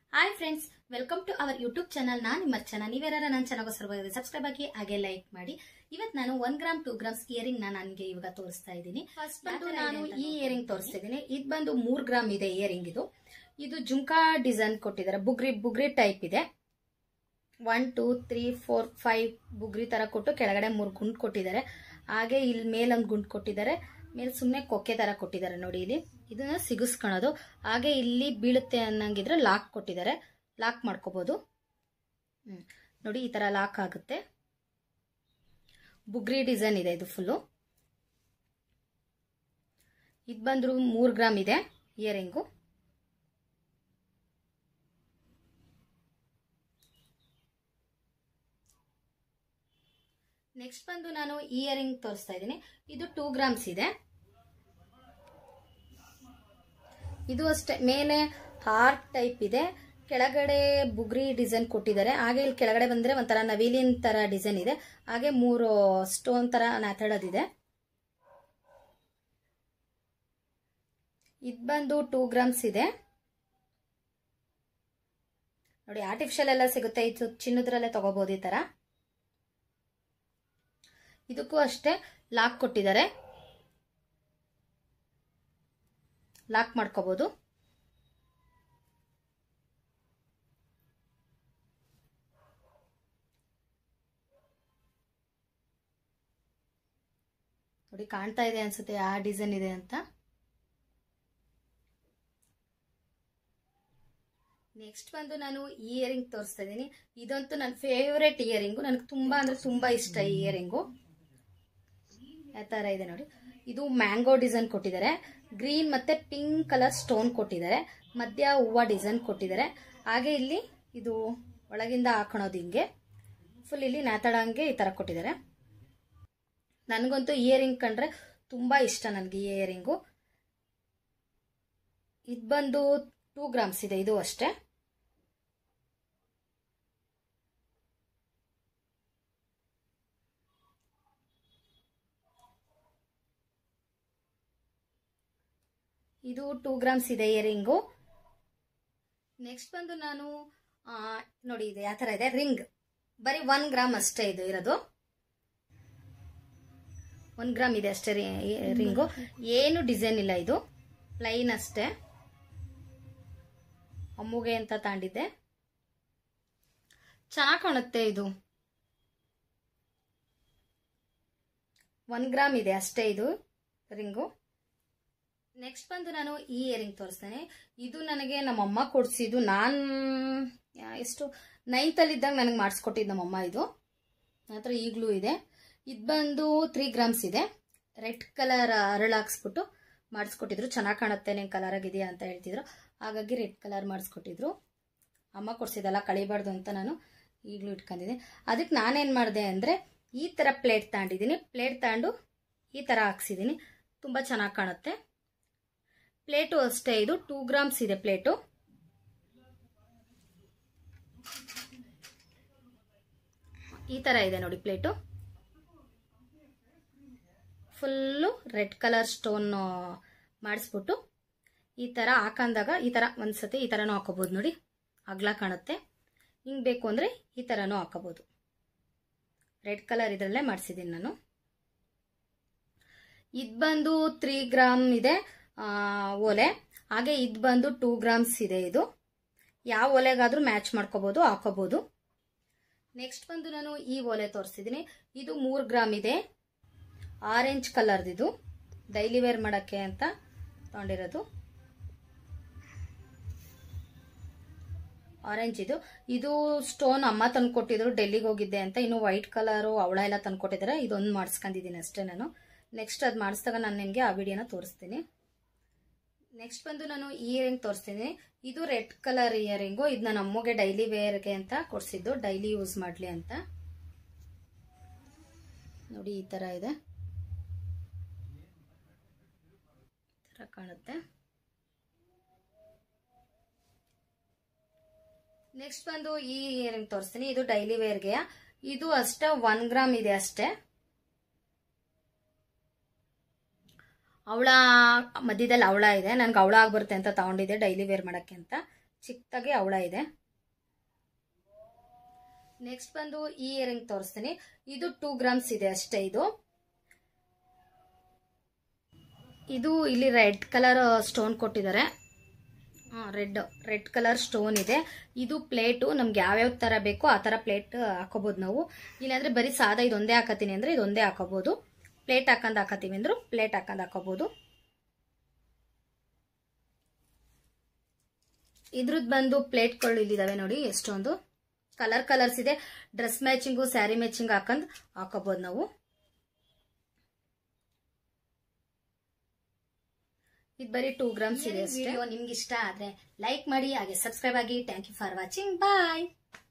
hi friends welcome to our YouTube channel ನಾನು ನಿಮ್ಮ ಅರ್ಚನಾ ನೀವ್ಯಾರ ನನ್ನ ಚಾನಲ್ಗೋಸ್ಕರ ಸಬ್ಸ್ಕ್ರೈಬ್ ಆಗಿ ಹಾಗೆ ಲೈಕ್ ಮಾಡಿ ಇವತ್ತು ನಾನು one gram two grams earring ನಾನು ನನಗೆ ಇವಾಗ ತೋರಿಸ್ತಾ ಇದ್ದೀನಿ ಫಸ್ಟ್ ಬಂದು ನಾನು ಈ ಇಯರಿಂಗ್ ತೋರಿಸ್ತಾ ಇದ್ದೀನಿ ಇದು ಬಂದು ಮೂರ್ ಗ್ರಾಮ್ ಇದೆ ಇಯರಿಂಗ್ ಇದು ಇದು ಜುಮ್ಕಾ ಡಿಸೈನ್ ಕೊಟ್ಟಿದ್ದಾರೆ ಬುಗ್ರಿ ಬುಗ್ರಿ ಟೈಪ್ ಇದೆ one two three four five ಬುಗ್ರಿ ತರ ಕೊಟ್ಟು ಕೆಳಗಡೆ ಮೂರು ಗುಂಡು ಕೊಟ್ಟಿದ್ದಾರೆ ಹಾಗೆ ಇಲ್ಲಿ ಮೇಲೊಂದು ಗುಂಡು ಕೊಟ್ಟಿದ್ದಾರೆ ಮೇಲೆ ಸುಮ್ಮನೆ ಕೊಕ್ಕೆ ತರ ಕೊಟ್ಟಿದ್ದಾರೆ ನೋಡಿ ಇಲ್ಲಿ ಇದನ್ನ ಸಿಗಿಸ್ಕೊಳೋದು ಹಾಗೆ ಇಲ್ಲಿ ಬೀಳುತ್ತೆ ಅನ್ನಂಗಿದ್ರೆ ಲಾಕ್ ಕೊಟ್ಟಿದ್ದಾರೆ ಲಾಕ್ ಮಾಡ್ಕೋಬಹುದು ಹ್ಮ್ ನೋಡಿ ಈ ತರ ಲಾಕ್ ಆಗುತ್ತೆ ಬುಗ್ರಿ ಡಿಸೈನ್ ಇದೆ ಇದು ಫುಲ್ಲು ಇದು ಬಂದ್ರು ಮೂರು ಗ್ರಾಮ್ ಇದೆ ಇಯರಿಂಗು ನೆಕ್ಸ್ಟ್ ಬಂದು ನಾನು ಇಯರಿಂಗ್ ತೋರಿಸ್ತಾ ಇದ್ದೀನಿ ಇದು ಟೂ ಗ್ರಾಮ್ಸ್ ಇದೆ ಇದು ಅಷ್ಟೇ ಮೇಲೆ ಹಾರ್ಟ್ ಟೈಪ್ ಇದೆ ಕೆಳಗಡೆ ಬುಗ್ರಿ ಡಿಸೈನ್ ಕೊಟ್ಟಿದ್ದಾರೆ ಹಾಗೆ ಇಲ್ಲಿ ಕೆಳಗಡೆ ಬಂದ್ರೆ ಒಂಥರ ನವಿಲಿನ ತರ ಡಿಸೈನ್ ಇದೆ ಹಾಗೆ ಮೂರು ಸ್ಟೋನ್ ತರ ನಾಥಡೋದಿದೆ ಇದು ಬಂದು ಟೂ ಗ್ರಾಮ್ಸ್ ಇದೆ ನೋಡಿ ಆರ್ಟಿಫಿಷಿಯಲ್ ಎಲ್ಲ ಸಿಗುತ್ತೆ ಇದು ಚಿನ್ನದ್ರಲ್ಲೇ ತಗೋಬಹುದು ಈ ತರ ಇದಕ್ಕೂ ಅಷ್ಟೇ ಲಾಕ್ ಕೊಟ್ಟಿದ್ದಾರೆ ಲಾಕ್ ಮಾಡ್ಕೋಬಹುದು ನೋಡಿ ಕಾಣ್ತಾ ಇದೆ ಅನ್ಸುತ್ತೆ ಆ ಡಿಸೈನ್ ಇದೆ ಅಂತ ನೆಕ್ಸ್ಟ್ ಬಂದು ನಾನು ಇಯರಿಂಗ್ ತೋರಿಸ್ತಾ ಇದ್ದೀನಿ ಇದಂತೂ ನನ್ನ ಫೇವ್ರೆಟ್ ಇಯರಿಂಗು ನನಗೆ ತುಂಬಾ ಅಂದ್ರೆ ತುಂಬಾ ಇಷ್ಟ ಈ ಇಯರಿಂಗು ಯಾವ ತರ ಇದೆ ನೋಡಿ ಇದು ಮ್ಯಾಂಗೋ ಡಿಸೈನ್ ಕೊಟ್ಟಿದ್ದಾರೆ ಗ್ರೀನ್ ಮತ್ತೆ ಪಿಂಕ್ ಕಲರ್ ಸ್ಟೋನ್ ಕೊಟ್ಟಿದ್ದಾರೆ ಮಧ್ಯ ಹೂವ ಡಿಸೈನ್ ಕೊಟ್ಟಿದ್ದಾರೆ ಹಾಗೆ ಇಲ್ಲಿ ಇದು ಒಳಗಿಂದ ಹಾಕೊಳೋದು ಹಿಂಗೆ ಫುಲ್ ಇಲ್ಲಿ ನ್ಯಾತಾಡಂಗೆ ಈ ತರ ಕೊಟ್ಟಿದ್ದಾರೆ ನನಗಂತೂ ಇಯರಿಂಗ್ ಕಂಡ್ರೆ ತುಂಬಾ ಇಷ್ಟ ನನಗೆ ಈ ಇಯರಿಂಗು ಇದು ಬಂದು ಟೂ ಗ್ರಾಮ್ಸ್ ಇದೆ ಇದು ಅಷ್ಟೇ ಇದು ಟೂ ಗ್ರಾಮ್ಸ್ ಇದೆ ಇಯರಿಂಗು ನೆಕ್ಸ್ಟ್ ಬಂದು ನಾನು ನೋಡಿ ಇದು ಯಾವ ಥರ ಇದೆ ರಿಂಗ್ ಬರೀ ಒನ್ ಗ್ರಾಮ್ ಅಷ್ಟೇ ಇದು ಇರೋದು ಒನ್ ಗ್ರಾಮ್ ಇದೆ ಅಷ್ಟೇ ರಿಂಗು ಏನು ಡಿಸೈನ್ ಇಲ್ಲ ಇದು ಪ್ಲೈನ್ ಅಷ್ಟೇ ಅಮ್ಮುಗೆ ಅಂತ ತಾಂಡಿದ್ದೆ ಚೆನ್ನಾಗಿ ಕಾಣುತ್ತೆ ಇದು ಒನ್ ಗ್ರಾಮ್ ಇದೆ ಅಷ್ಟೇ ಇದು ರಿಂಗು ನೆಕ್ಸ್ಟ್ ಬಂದು ನಾನು ಈ ಇಯರಿಂಗ್ ತೋರಿಸ್ತೇನೆ ಇದು ನನಗೆ ನಮ್ಮಮ್ಮ ಕೊಡಿಸಿದ್ದು ನಾನು ಎಷ್ಟು ನೈನ್ತಲ್ಲಿದ್ದಾಗ ನನಗೆ ಮಾಡಿಸ್ಕೊಟ್ಟಿದ್ದು ನಮ್ಮಮ್ಮ ಇದು ನನ್ನ ಹತ್ರ ಈಗಲೂ ಇದೆ ಇದು ಬಂದು ತ್ರೀ ಗ್ರಾಮ್ಸ್ ಇದೆ ರೆಡ್ ಕಲರ್ ಅರಳು ಹಾಕ್ಸ್ಬಿಟ್ಟು ಮಾಡಿಸ್ಕೊಟ್ಟಿದ್ರು ಚೆನ್ನಾಗಿ ಕಾಣುತ್ತೆ ನೀನು ಕಲರ್ ಆಗಿದೆಯಾ ಅಂತ ಹೇಳ್ತಿದ್ರು ಹಾಗಾಗಿ ರೆಡ್ ಕಲರ್ ಮಾಡಿಸ್ಕೊಟ್ಟಿದ್ರು ಅಮ್ಮ ಕೊಡ್ಸಿದಲ್ಲ ಕಳಿಬಾರ್ದು ಅಂತ ನಾನು ಈಗಲೂ ಇಟ್ಕೊಂಡಿದ್ದೆ ಅದಕ್ಕೆ ನಾನೇನು ಮಾಡಿದೆ ಅಂದರೆ ಈ ಥರ ಪ್ಲೇಟ್ ತಗೊಂಡಿದ್ದೀನಿ ಪ್ಲೇಟ್ ತಗೊಂಡು ಈ ಥರ ಹಾಕ್ಸಿದ್ದೀನಿ ತುಂಬ ಚೆನ್ನಾಗಿ ಕಾಣುತ್ತೆ ಪ್ಲೇಟು ಅಷ್ಟೇ ಇದು ಟೂ ಗ್ರಾಮ್ಸ್ ಇದೆ ಪ್ಲೇಟು ಈ ತರ ಇದೆ ನೋಡಿ plate full red colour stone ಮಾಡಿಸ್ಬಿಟ್ಟು ಈ ತರ ಹಾಕಂದಾಗ ಈ ತರ ಒಂದ್ಸತಿ ಈ ತರನೂ ಹಾಕೋಬಹುದು ನೋಡಿ ಅಗ್ಲ ಕಾಣುತ್ತೆ ಹಿಂಗ್ ಬೇಕು ಅಂದ್ರೆ ಈ ತರನೂ ಹಾಕೋಬಹುದು ರೆಡ್ ಕಲರ್ ಇದರಲ್ಲೇ ಮಾಡಿಸಿದ್ದೀನಿ ನಾನು ಇದು ಬಂದು ತ್ರೀ ಗ್ರಾಮ್ ಇದೆ ಓಲೆ ಹಾಗೆ ಇದು ಬಂದು ಟೂ ಗ್ರಾಮ್ಸ್ ಇದೆ ಇದು ಯಾವ ಒಲೆಗಾದ್ರೂ ಮ್ಯಾಚ್ ಮಾಡ್ಕೋಬಹುದು ಹಾಕೋಬಹುದು ನೆಕ್ಸ್ಟ್ ಬಂದು ನಾನು ಈ ಒಲೆ ತೋರಿಸ್ತಿದ್ದೀನಿ ಇದು ಮೂರು ಗ್ರಾಮ್ ಇದೆ ಆರೆಂಜ್ ಕಲರ್ದಿದು ಡೈಲಿ ವೇರ್ ಮಾಡೋಕ್ಕೆ ಅಂತ ತಗೊಂಡಿರೋದು ಆರೆಂಜ್ ಇದು ಇದು ಸ್ಟೋನ್ ಅಮ್ಮ ತಂದು ಕೊಟ್ಟಿದ್ರು ಡೆಲ್ಲಿಗೆ ಹೋಗಿದ್ದೆ ಅಂತ ಇನ್ನು ವೈಟ್ ಕಲರು ಅವಳ ಎಲ್ಲ ತಂದು ಕೊಟ್ಟಿದ್ದಾರೆ ಇದೊಂದು ಮಾಡಿಸ್ಕೊಂಡಿದ್ದೀನಿ ಅಷ್ಟೇ ನಾನು ನೆಕ್ಸ್ಟ್ ಅದು ಮಾಡಿಸಿದಾಗ ನಾನು ನಿಮಗೆ ಆ ವಿಡಿಯೋನ ತೋರಿಸ್ತೀನಿ ನೆಕ್ಸ್ಟ್ ಬಂದು ನಾನು ಇಯರಿಂಗ್ ತೋರಿಸ್ತೀನಿ ಇದು ರೆಡ್ ಕಲರ್ ಇಯರಿಂಗು ಇದು ನನ್ನ ಅಮ್ಮಗೆ ಡೈಲಿ ವೇರ್ಗೆ ಅಂತ ಕೊಡಿಸಿದ್ದು ಡೈಲಿ ಯೂಸ್ ಮಾಡಲಿ ಅಂತ ನೋಡಿ ಈ ಥರ ಇದೆ ಥರ ಕಾಣುತ್ತೆ ನೆಕ್ಸ್ಟ್ ಬಂದು ಈ ಇಯರಿಂಗ್ ತೋರಿಸ್ತೀನಿ ಇದು ಡೈಲಿ ವೇರ್ಗೆ ಇದು ಅಷ್ಟೇ ಒನ್ ಗ್ರಾಮ್ ಇದೆ ಅಷ್ಟೇ ಅವಳ ಮಧ್ಯದಲ್ಲಿ ಅವಳ ಇದೆ ನನ್ಗೆ ಅವಳ ಆಗ್ಬರುತ್ತೆ ಅಂತ ತಗೊಂಡಿದ್ದೆ ಡೈಲಿ ವೇರ್ ಮಾಡಕ್ಕೆ ಅಂತ ಚಿಕ್ಕದಾಗಿ ಅವಳ ಇದೆ ನೆಕ್ಸ್ಟ್ ಬಂದು ಈ ಇಯರಿಂಗ್ ತೋರಿಸ್ತೀನಿ ಇದು ಟೂ ಗ್ರಾಮ್ಸ್ ಇದೆ ಅಷ್ಟೇ ಇದು ಇದು ಇಲ್ಲಿ ರೆಡ್ ಕಲರ್ ಸ್ಟೋನ್ ಕೊಟ್ಟಿದ್ದಾರೆ ರೆಡ್ ರೆಡ್ ಕಲರ್ ಸ್ಟೋನ್ ಇದೆ ಇದು ಪ್ಲೇಟು ನಮ್ಗೆ ಯಾವ್ಯಾವ ಥರ ಬೇಕೋ ಆ ಥರ ಪ್ಲೇಟ್ ಹಾಕೋಬೋದು ನಾವು ಇಲ್ಲಾಂದ್ರೆ ಬರೀ ಸಾದಾ ಇದೊಂದೇ ಹಾಕತೀನಿ ಅಂದರೆ ಇದೊಂದೇ ಹಾಕೋಬೋದು ಪ್ಲೇಟ್ ಹಾಕಂದು ಹಾಕತ್ತೀವಿ ಅಂದ್ರು ಪ್ಲೇಟ್ ಹಾಕಂದು ಹಾಕೋಬೋದು ಇದ್ರದ್ದು ಬಂದು ಪ್ಲೇಟ್ಗಳು ಇಲ್ಲಿದಾವೆ ನೋಡಿ ಎಷ್ಟೊಂದು ಕಲರ್ ಕಲರ್ಸ್ ಇದೆ ಡ್ರೆಸ್ ಮ್ಯಾಚಿಂಗು ಸ್ಯಾರಿ ಮ್ಯಾಚಿಂಗ್ ಹಾಕಂದು ಹಾಕೋಬಹುದು ನಾವು ಇದು ಬರೀ ಟೂ ಗ್ರಾಮ್ಸ್ ಇದೆ ವಿಡಿಯೋ ನಿಮ್ಗೆ ಇಷ್ಟ ಆದ್ರೆ ಲೈಕ್ ಮಾಡಿ ಹಾಗೆ ಸಬ್ಸ್ಕ್ರೈಬ್ ಆಗಿ thank you for watching bye